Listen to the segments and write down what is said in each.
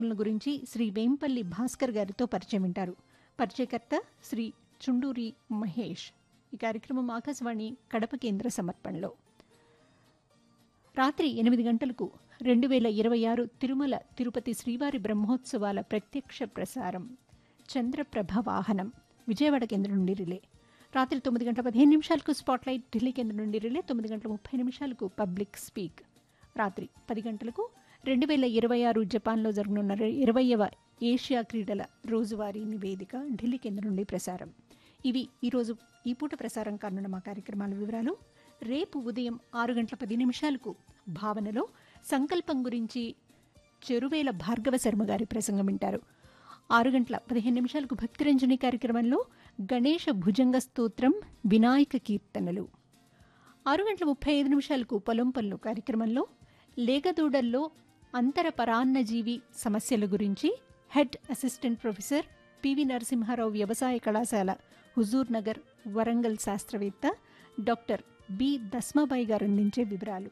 గురించి శ్రీ వేంపల్లి భాస్కర్ గారితో పరిచయం వింటారు పరిచయకర్త శ్రీ చుండూరి మహేష్ ఈ కార్యక్రమం ఆకాశవాణి కడప కేంద్ర సమర్పణలో రాత్రి ఎనిమిది గంటలకు రెండు వేల ఇరవై ఆరు తిరుమల తిరుపతి శ్రీవారి బ్రహ్మోత్సవాల ప్రత్యక్ష ప్రసారం చంద్రప్రభ వాహనం విజయవాడ కేంద్రం నుండి రిలే రాత్రి తొమ్మిది గంటల పదిహేను నిమిషాలకు స్పాట్లైట్ ఢిల్లీ కేంద్రం నుండి రిలే తొమ్మిది గంటల ముప్పై నిమిషాలకు పబ్లిక్ స్పీక్ రాత్రి పది గంటలకు రెండు వేల ఇరవై ఆరు జపాన్లో జరగనున్న రె- ఇరవైవ ఏషియా క్రీడల రోజువారీ నివేదిక ఢిల్లీ కేంద్రం నుండి ప్రసారం ఇవి ఈరోజు ఈ పూట ప్రసారం కానున్న మా కార్యక్రమాల వివరాలు రేపు ఉదయం ఆరు గంటల పది నిమిషాలకు భావనలో సంకల్పం గురించి చెరువేల భార్గవ శర్మ గారి ప్రసంగం వింటారు ఆరు గంటల పదిహేను నిమిషాలకు భక్తిరంజని కార్యక్రమంలో గణేష భుజంగ స్తోత్రం వినాయక కీర్తనలు ఆరు గంటల ముప్పై ఐదు నిమిషాలకు పొలం పనులు కార్యక్రమంలో లేగదూడల్లో అంతర పరాన్నజీవి సమస్యల గురించి head assistant professor P V Narasimha Rao వ్యవసాయ కళాశాల హుజూర్ నగర్ వరంగల్ శాస్త్రవేత్త డాక్టర్ బి దస్మాబాయి గారు అందించే వివరాలు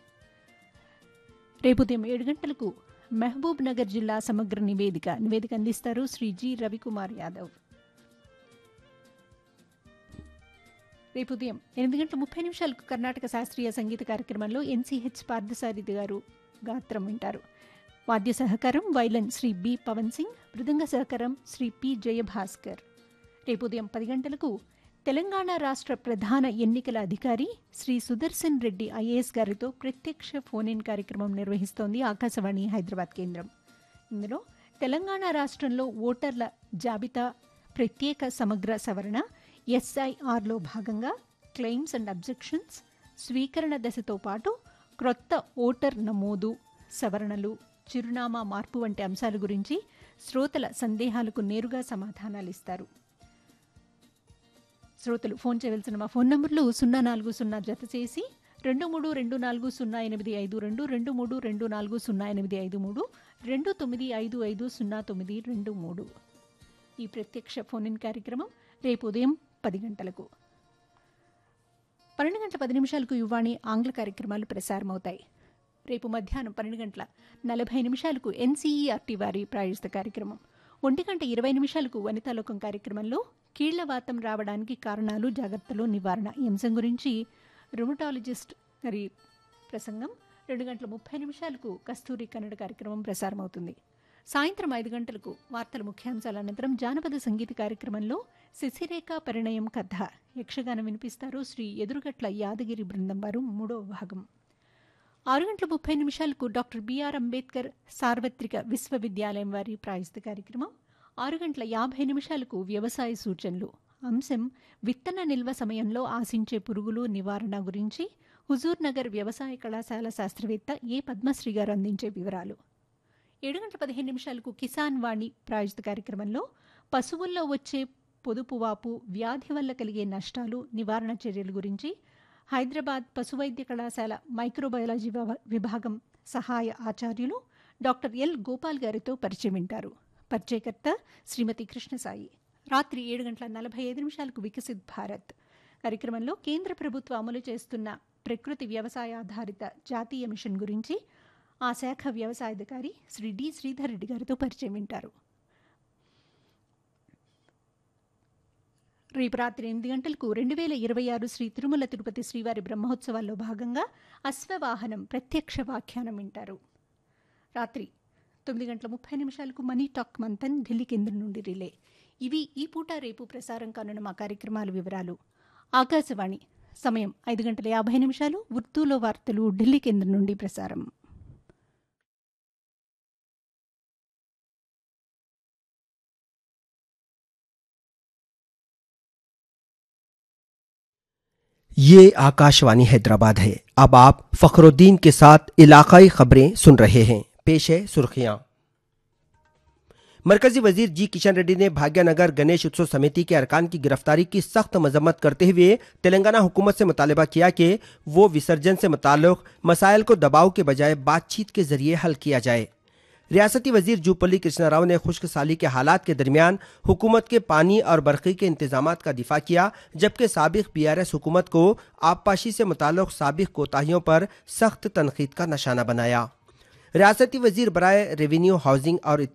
రేపు ఉదయం ఏడు గంటలకు మహబూబ్ నగర్ జిల్లా సమగ్ర నివేదిక నివేదిక అందిస్తారు శ్రీ జి రవికుమార్ యాదవ్ రేపు ఉదయం ఎనిమిది గంటల ముప్పై నిమిషాలకు కర్ణాటక శాస్త్రీయ సంగీత కార్యక్రమంలో ఎన్సీహెచ్ పార్థసారథి గారు గాత్రం వింటారు వాద్య సహకారం వైలన్ శ్రీ బి పవన్ సింగ్ మృదంగ సహకారం శ్రీ పి జయభాస్కర్ రేపు ఉదయం పది గంటలకు తెలంగాణ రాష్ట్ర ప్రధాన ఎన్నికల అధికారి శ్రీ సుదర్శన్ రెడ్డి ఐఏఎస్ గారితో ప్రత్యక్ష ఫోన్ ఇన్ కార్యక్రమం నిర్వహిస్తోంది ఆకాశవాణి హైదరాబాద్ కేంద్రం ఇందులో తెలంగాణ రాష్ట్రంలో ఓటర్ల జాబితా ప్రత్యేక సమగ్ర సవరణ ఎస్ఐఆర్లో భాగంగా క్లెయిమ్స్ అండ్ అబ్జెక్షన్స్ స్వీకరణ దశతో పాటు క్రొత్త ఓటర్ నమోదు సవరణలు చిరునామా మార్పు వంటి అంశాల గురించి శ్రోతల సందేహాలకు నేరుగా సమాధానాలు ఇస్తారు శ్రోతలు ఫోన్ చేయవలసిన మా ఫోన్ నంబర్లు సున్నా నాలుగు సున్నా జత చేసి రెండు మూడు రెండు నాలుగు సున్నా ఎనిమిది ఐదు రెండు రెండు మూడు రెండు నాలుగు సున్నా ఎనిమిది ఐదు మూడు రెండు తొమ్మిది ఐదు ఐదు సున్నా తొమ్మిది రెండు మూడు ఈ ప్రత్యక్ష ఫోన్ ఇన్ కార్యక్రమం రేపు ఉదయం పది గంటలకు పన్నెండు గంటల పది నిమిషాలకు యువాణి ఆంగ్ల కార్యక్రమాలు ప్రసారమవుతాయి రేపు మధ్యాహ్నం పన్నెండు గంటల నలభై నిమిషాలకు ఎన్సీఈఆర్టీ వారి ప్రాయోజిత కార్యక్రమం ఒంటి గంట ఇరవై నిమిషాలకు వనితాలోకం కార్యక్రమంలో కీళ్లవాతం రావడానికి కారణాలు జాగ్రత్తలు నివారణ ఈ అంశం గురించి రుమటాలజిస్ట్ గారి ప్రసంగం రెండు గంటల ముప్పై నిమిషాలకు కస్తూరి కన్నడ కార్యక్రమం ప్రసారమవుతుంది సాయంత్రం ఐదు గంటలకు వార్తల ముఖ్యాంశాల అనంతరం జానపద సంగీత కార్యక్రమంలో శశిరేఖ పరిణయం కథ యక్షగానం వినిపిస్తారు శ్రీ ఎదురుగట్ల యాదగిరి బృందం వారు మూడవ భాగం ఆరు గంటల ముప్పై నిమిషాలకు డాక్టర్ బిఆర్ అంబేద్కర్ సార్వత్రిక విశ్వవిద్యాలయం వారి ప్రాయస్త కార్యక్రమం ఆరు గంటల యాభై నిమిషాలకు వ్యవసాయ సూచనలు అంశం విత్తన నిల్వ సమయంలో ఆశించే పురుగులు నివారణ గురించి హుజూర్ నగర్ వ్యవసాయ కళాశాల శాస్త్రవేత్త ఏ పద్మశ్రీ గారు అందించే వివరాలు ఏడు గంటల పదిహేను నిమిషాలకు కిసాన్ వాణి ప్రాయోజిత కార్యక్రమంలో పశువుల్లో వచ్చే పొదుపు వాపు వ్యాధి వల్ల కలిగే నష్టాలు నివారణ చర్యల గురించి హైదరాబాద్ పశువైద్య కళాశాల మైక్రోబయాలజీ విభా- విభాగం సహాయ ఆచార్యులు డాక్టర్ ఎల్ గోపాల్ గారితో పరిచయం వింటారు పరిచయకర్త శ్రీమతి కృష్ణసాయి రాత్రి ఏడు గంటల నలభై ఐదు నిమిషాలకు వికసిత్ భారత్ కార్యక్రమంలో కేంద్ర ప్రభుత్వం అమలు చేస్తున్న ప్రకృతి వ్యవసాయ ఆధారిత జాతీయ మిషన్ గురించి ఆ శాఖ వ్యవసాయాధికారి శ్రీ డి శ్రీధర్ రెడ్డి గారితో పరిచయం వింటారు రేపు రాత్రి ఎనిమిది గంటలకు రెండు వేల ఇరవై ఆరు శ్రీ తిరుమల తిరుపతి శ్రీవారి బ్రహ్మోత్సవాల్లో భాగంగా అశ్వవాహనం ప్రత్యక్ష వ్యాఖ్యానం వింటారు రాత్రి తొమ్మిది గంటల ముప్పై నిమిషాలకు మనీ టాక్ మంతన్ ఢిల్లీ కేంద్రం నుండి రిలే ఇవి ఈ పూట రేపు ప్రసారం కానున్న మా కార్యక్రమాల వివరాలు ఆకాశవాణి సమయం ఐదు గంటల యాభై నిమిషాలు ఉర్దూలో వార్తలు ఢిల్లీ కేంద్రం నుండి ప్రసారం ये आकाशवाणी हैदराबाद है अब आप फखरुद्दीन के साथ इलाकाई खबरें सुन रहे हैं पेश है सुर्खियां मरकजी वजीर जी किशन रेड्डी ने भाग्यनगर गणेश उत्सव समिति के अरकान की गिरफ्तारी की सख्त मजम्मत करते हुए तेलंगाना हुकूमत से मुतालबा किया कि वो विसर्जन से मुताल्लुक मसाइल को दबाव के बजाय बातचीत के जरिए हल किया जाए रियासती वजीर जूपल्ली कृष्णा राव ने खुश्क साली के हालात के दरमियान हुकूमत के पानी और बरक़ी के इंतजाम का दिफा किया जबकि सबक पी आर एस हुकूमत को आबपाशी से मुताल्लुक सबक कोताहियों पर सख्त तनकीद का निशाना बनाया रियासती वजीर बराए रेवेन्यू हाउसिंग और